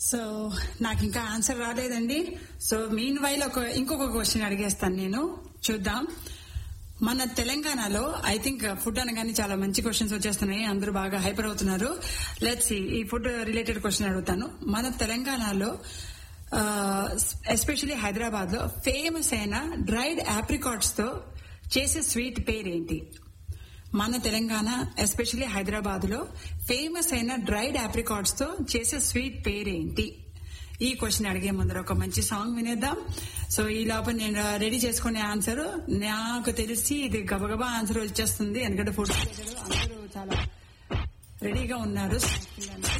so నాకు ఇంకా answer రాలేదండి సో మీన్ వైల్ ఒక ఇంకొక క్వశ్చన్ అడిగేస్తాను నేను చూద్దాం మన తెలంగాణలో ఐ థింక్ ఫుడ్ అనగానే చాలా మంచి క్వశ్చన్స్ వచ్చేస్తున్నాయి అందరూ బాగా హైపర్ అవుతున్నారు లెట్స్ ఈ ఫుడ్ రిలేటెడ్ క్వశ్చన్ అడుగుతాను మన తెలంగాణలో ఎస్పెషల్లీ హైదరాబాద్ లో ఫేమస్ అయిన డ్రైడ్ ఆప్రికాట్స్ తో చేసే స్వీట్ పేరేంటి మన తెలంగాణ ఎస్పెషల్లీ హైదరాబాద్ లో ఫేమస్ అయిన డ్రైడ్ ఆప్రికాట్స్ తో చేసే స్వీట్ పేరేంటి ఈ క్వశ్చన్ అడిగే ముందర ఒక మంచి సాంగ్ వినేద్దాం సో ఈ లోపల నేను రెడీ చేసుకునే ఆన్సర్ నాకు తెలిసి ఇది గబగబా ఆన్సర్ వచ్చేస్తుంది ఎందుకంటే ఫుడ్ అందరూ చాలా రెడీగా ఉన్నారు